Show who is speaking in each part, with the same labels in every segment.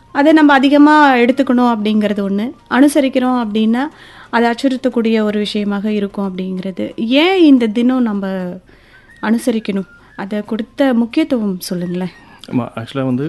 Speaker 1: அதை நம்ம அதிகமாக எடுத்துக்கணும் அப்படிங்கிறது ஒன்று அனுசரிக்கிறோம் அப்படின்னா அது அச்சுறுத்தக்கூடிய ஒரு விஷயமாக இருக்கும் அப்படிங்கிறது ஏன் இந்த தினம் நம்ம அனுசரிக்கணும் அதை கொடுத்த முக்கியத்துவம் சொல்லுங்களேன்
Speaker 2: ஆமாம் ஆக்சுவலாக வந்து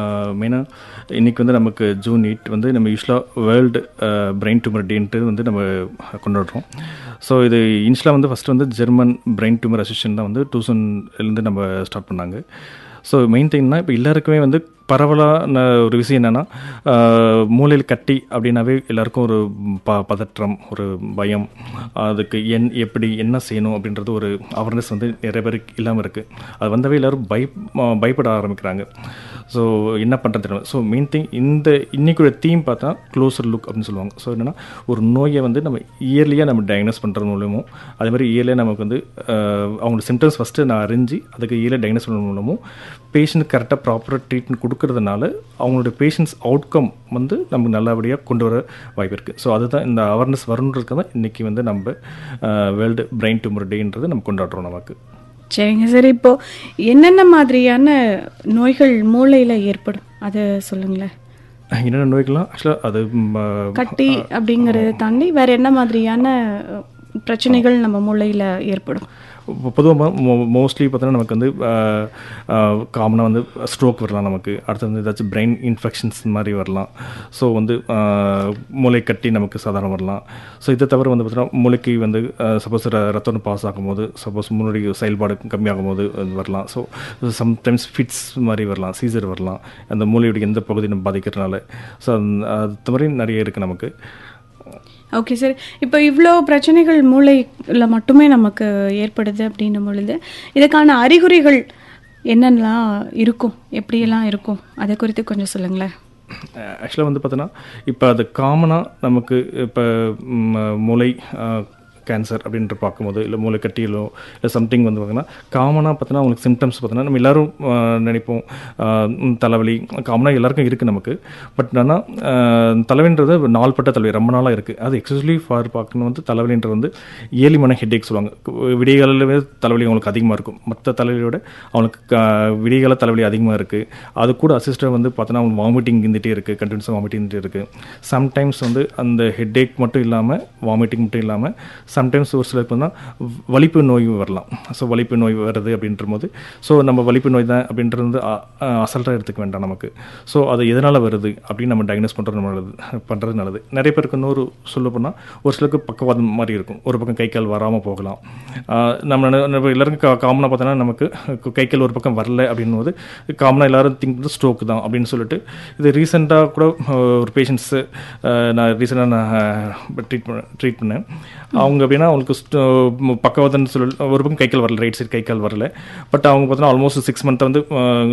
Speaker 2: மெயினாக இன்றைக்கி வந்து நமக்கு ஜூன் எயிட் வந்து நம்ம யூஸ்வலாக வேர்ல்டு பிரெயின் டியூமர் டேன்ட்டு வந்து நம்ம கொண்டாடுறோம் ஸோ இது இனிஷியலாக வந்து ஃபஸ்ட்டு வந்து ஜெர்மன் பிரெயின் டியூமர் அசோசியேஷன் தான் வந்து டூசண்ட்லேருந்து நம்ம ஸ்டார்ட் பண்ணாங்க ஸோ மெயின் திங்னா இப்போ எல்லாருக்குமே வந்து பரவலான ஒரு விஷயம் என்னென்னா மூளையில் கட்டி அப்படின்னாவே எல்லாருக்கும் ஒரு ப பதற்றம் ஒரு பயம் அதுக்கு என் எப்படி என்ன செய்யணும் அப்படின்றது ஒரு அவேர்னஸ் வந்து நிறைய பேருக்கு இல்லாமல் இருக்குது அது வந்தவே எல்லோரும் பய பயப்பட ஆரம்பிக்கிறாங்க ஸோ என்ன பண்ணுறது தெரியல ஸோ மெயின் திங் இந்த இன்றைக்குள்ள தீம் பார்த்தா க்ளோசர் லுக் அப்படின்னு சொல்லுவாங்க ஸோ என்னென்னா ஒரு நோயை வந்து நம்ம இயர்லியாக நம்ம டயக்னோஸ் பண்ணுறது மூலமும் அதே மாதிரி இயர்லியாக நமக்கு வந்து அவங்களோட சிம்டம்ஸ் ஃபஸ்ட்டு நான் அறிஞ்சு அதுக்கு இயர்லியாக டயக்னோஸ் பண்ணுறது மூலமும் பேஷண்ட் கரெக்டாக ப்ராப்பராக ட்ரீட்மெண்ட் கொடுக்கறதுனால அவங்களோட பேஷண்ட்ஸ் அவுட்கம் வந்து நமக்கு நல்லபடியாக கொண்டு வர வாய்ப்பு இருக்குது ஸோ அதுதான் இந்த அவேர்னஸ் வரணுன்றதுக்கு தான் இன்றைக்கி வந்து நம்ம வேர்ல்டு பிரெயின் டியூமர் டேன்றது நம்ம கொண்டாடுறோம் நமக்கு
Speaker 1: சரிங்க சார் இப்போ என்னென்ன மாதிரியான நோய்கள் மூளையில் ஏற்படும் அதை சொல்லுங்களேன்
Speaker 2: என்னென்ன நோய்கள்லாம் ஆக்சுவலாக அது
Speaker 1: கட்டி அப்படிங்கிறத தாண்டி வேற என்ன மாதிரியான பிரச்சனைகள் நம்ம மூளையில் ஏற்படும்
Speaker 2: பொதுவாக மோஸ்ட்லி பார்த்தோன்னா நமக்கு வந்து காமனாக வந்து ஸ்ட்ரோக் வரலாம் நமக்கு அடுத்து வந்து ஏதாச்சும் பிரெயின் இன்ஃபெக்ஷன்ஸ் மாதிரி வரலாம் ஸோ வந்து மூளை கட்டி நமக்கு சாதாரணம் வரலாம் ஸோ இதை தவிர வந்து பார்த்தோன்னா மூளைக்கு வந்து சப்போஸ் ரத்தம் பாஸ் ஆகும்போது சப்போஸ் மூளைக்கு செயல்பாடு கம்மியாகும் போது வரலாம் ஸோ சம்டைம்ஸ் ஃபிட்ஸ் மாதிரி வரலாம் சீசர் வரலாம் அந்த மூளையுடைய எந்த பகுதி நம்ம பாதிக்கிறதுனால ஸோ அது மாதிரி நிறைய இருக்குது நமக்கு
Speaker 1: ஓகே சார் இப்போ இவ்வளோ பிரச்சனைகள் மூளையில் மட்டுமே நமக்கு ஏற்படுது அப்படின்னும் பொழுது இதுக்கான அறிகுறிகள் என்னென்னலாம் இருக்கும் எப்படியெல்லாம் இருக்கும் அதை குறித்து கொஞ்சம் சொல்லுங்களேன்
Speaker 2: ஆக்சுவலாக வந்து பார்த்தோன்னா இப்போ அது காமனாக நமக்கு இப்போ மூளை கேன்சர் அப்படின்ற பார்க்கும்போது இல்லை மூளைக்கட்டியிலோ இல்லை சம்திங் வந்து பார்த்தீங்கன்னா காமனாக பார்த்தோன்னா அவங்களுக்கு சிம்டம்ஸ் பார்த்தோன்னா நம்ம எல்லோரும் நினைப்போம் தலைவலி காமனாக எல்லாருக்கும் இருக்குது நமக்கு பட் ஆனால் தலைவலின்றது நாள்பட்ட தலைவலி ரொம்ப நாளாக இருக்குது அது எக்ஸ்பெஷலி ஃபார் பார்க்கணும் வந்து தலைவலின்றது வந்து ஏலிமான ஹெட்டேக் சொல்லுவாங்க விடியகாலிலே தலைவலி அவங்களுக்கு அதிகமாக இருக்கும் மற்ற தலைவலியோட அவங்களுக்கு விடியகால தலைவலி அதிகமாக இருக்குது அது கூட அசிஸ்டர் வந்து பார்த்தோன்னா அவங்க வாமிட்டிங் இருந்துகிட்டே இருக்குது கண்டினியூஸாக வாமிட்டிங் இருந்துகிட்டே இருக்குது சம்டைம்ஸ் வந்து அந்த ஹெட்டேக் மட்டும் இல்லாமல் வாமிட்டிங் மட்டும் இல்லாமல் சம்டைம்ஸ் ஒரு சிலருக்கு வந்து வலிப்பு நோய் வரலாம் ஸோ வலிப்பு நோய் வருது அப்படின்ற போது ஸோ நம்ம வலிப்பு நோய் தான் அப்படின்றது வந்து அசல்ட்டாக எடுத்துக்க வேண்டாம் நமக்கு ஸோ அது எதனால் வருது அப்படின்னு நம்ம டயக்னோஸ் பண்ணுறது நல்லது பண்ணுறது நல்லது நிறைய பேருக்கு இன்னொரு சொல்ல போனால் ஒரு சிலருக்கு பக்கவாதம் மாதிரி இருக்கும் ஒரு பக்கம் கை கால் வராமல் போகலாம் நம்ம நம்ம எல்லாருக்கும் காமனாக பார்த்தோன்னா நமக்கு கை கால் ஒரு பக்கம் வரல அப்படின்னும் போது காமனாக எல்லாரும் திங்க் வந்து ஸ்ட்ரோக் தான் அப்படின்னு சொல்லிட்டு இது ரீசெண்டாக கூட ஒரு பேஷண்ட்ஸு நான் ரீசெண்டாக நான் ட்ரீட் பண்ண ட்ரீட் பண்ணேன் அவங்க அப்படின்னா அவங்களுக்கு பக்கவாதம்னு சொல்லி ஒரு பக்கம் கை கால் வரல ரைட் சைடு கை கால் வரல பட் அவங்க பார்த்தோன்னா ஆல்மோஸ்ட் சிக்ஸ் மந்த் வந்து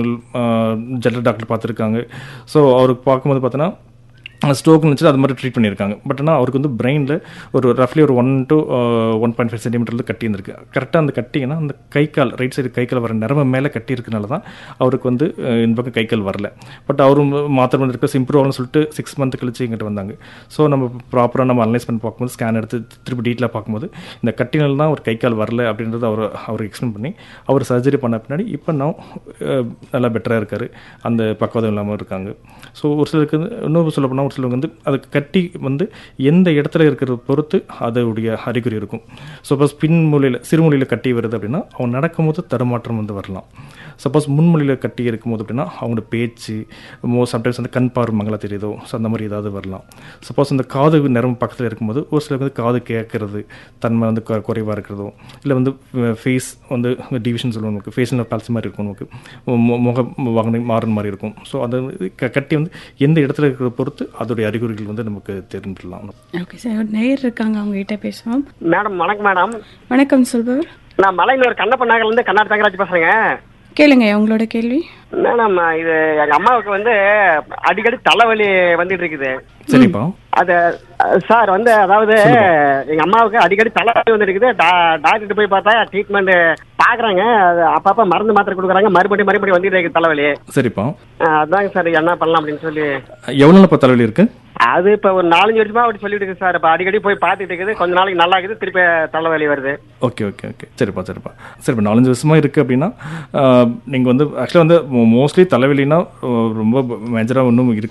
Speaker 2: ஜெனரல் டாக்டர் பார்த்துருக்காங்க ஸோ அவருக்கு பார்க்கும்போது பார்த்தோன்னா ஸ்ட்ரோக் இருந்துச்சு அது மாதிரி ட்ரீட் பண்ணியிருக்காங்க பட் ஆனால் அவருக்கு வந்து பிரெயினில் ஒரு ரஃப்லி ஒரு one to one point five சென்டிமீட்டரில் கட்டி இருந்திருக்கு கரெக்டாக அந்த கட்டிங்கன்னா அந்த கை கால் ரைட் சைடு கை கால் வர நிறம மேலே கட்டி இருக்கனால தான் அவருக்கு வந்து இந்த பக்கம் கை கால் வரல பட் அவரும் மாத்திரம் வந்து இருக்க இம்ப்ரூவ் ஆகணும்னு சொல்லிட்டு சிக்ஸ் மந்த் கழிச்சு எங்கிட்ட வந்தாங்க ஸோ நம்ம ப்ராப்பராக நம்ம அனலைஸ் பண்ணி பார்க்கும்போது ஸ்கேன் எடுத்து திருப்பி டீட்டெயிலாக பார்க்கும்போது இந்த கட்டினால் தான் ஒரு கை கால் வரல அப்படின்றது அவர் அவருக்கு எக்ஸ்பிளைன் பண்ணி அவர் சர்ஜரி பண்ண பின்னாடி இப்போ நான் நல்லா பெட்டராக இருக்கார் அந்த பக்குவதம் இல்லாமல் இருக்காங்க ஸோ ஒரு சிலருக்கு இன்னொரு சொல்ல போனால் ஒரு சிலருக்கு வந்து அதுக்கு கட்டி வந்து எந்த இடத்துல இருக்கிறத பொறுத்து அதோடைய அறிகுறி இருக்கும் சப்போஸ் பின் மூலையில் சிறுமொழியில் கட்டி வருது அப்படின்னா அவங்க நடக்கும்போது தடுமாற்றம் வந்து வரலாம் சப்போஸ் முன்மொழியில் கட்டி இருக்கும்போது அப்படின்னா அவங்களோட பேச்சு மோ சம்டைம்ஸ் வந்து கண் பார்வை மங்களா தெரியுதோ ஸோ அந்த மாதிரி ஏதாவது வரலாம் சப்போஸ் அந்த காது நிறம் பக்கத்தில் இருக்கும்போது ஒரு சிலருக்கு வந்து காது கேட்கறது தன்மை வந்து குறைவாக இருக்கிறதோ இல்லை வந்து ஃபேஸ் வந்து டிவிஷன் சொல்லுவோம் நமக்கு ஃபேஷியல் பால்சி மாதிரி இருக்கும் நமக்கு முக வாகனம் மாறுற மாதிரி இருக்கும் ஸோ அந்த கட்டி வந்து எந்த இடத்துல இருக்கிறத பொறுத்து அதோடைய அறிகுறிகள் வந்து நமக்கு தெரிஞ்சிடலாம்
Speaker 1: ஓகே சார் நேர் இருக்காங்க அவங்க கிட்ட பேசுவோம்
Speaker 3: மேடம் வணக்கம் மேடம்
Speaker 1: வணக்கம் சொல்பவர்
Speaker 3: நான் மலையனூர் கண்ணப்ப நகர்ல இருந்து கண்ணாடி தங்கராஜ் பேசுறேங்க
Speaker 1: கேளுங்க உங்களோட கேள்வி
Speaker 3: மேடம் இது எங்க அம்மாவுக்கு வந்து அடிக்கடி தலைவலி வந்துட்டு இருக்குது
Speaker 2: சரிப்பா
Speaker 3: அது சார் வந்து அதாவது எங்க அம்மாவுக்கு அடிக்கடி தலைவலி வந்து இருக்குது டாக்டர் போய் பார்த்தா ட்ரீட்மெண்ட் பாக்குறாங்க அப்பப்ப மருந்து மாத்திரை கொடுக்குறாங்க மறுபடியும் மறுபடியும் வந்துட்டு இருக்கு தலைவலி
Speaker 2: சரிப்பா
Speaker 3: அதாங்க சார் என்ன பண்ணலாம் அப்படின்னு சொல்லி
Speaker 2: எவ்வளோ இப்போ தலைவலி இருக்கு
Speaker 3: அது இப்ப ஒரு நாலஞ்சு வருஷமா அப்படி சொல்லிட்டு இருக்கு சார் இப்ப அடிக்கடி போய் பார்த்துட்டு இருக்குது கொஞ்ச நாளைக்கு நல்லா இருக்குது திருப்பி தலைவலி வருது
Speaker 2: ஓகே ஓகே ஓகே சரிப்பா சரிப்பா சரி இப்போ நாலஞ்சு வருஷமா இருக்கு அப்படின்னா நீங்கள் வந்து ஆக்சுவலாக வந்து மோஸ்ட்லி தலைவலினா ரொம்ப மேஜராக ஒன்றும் இருக்கு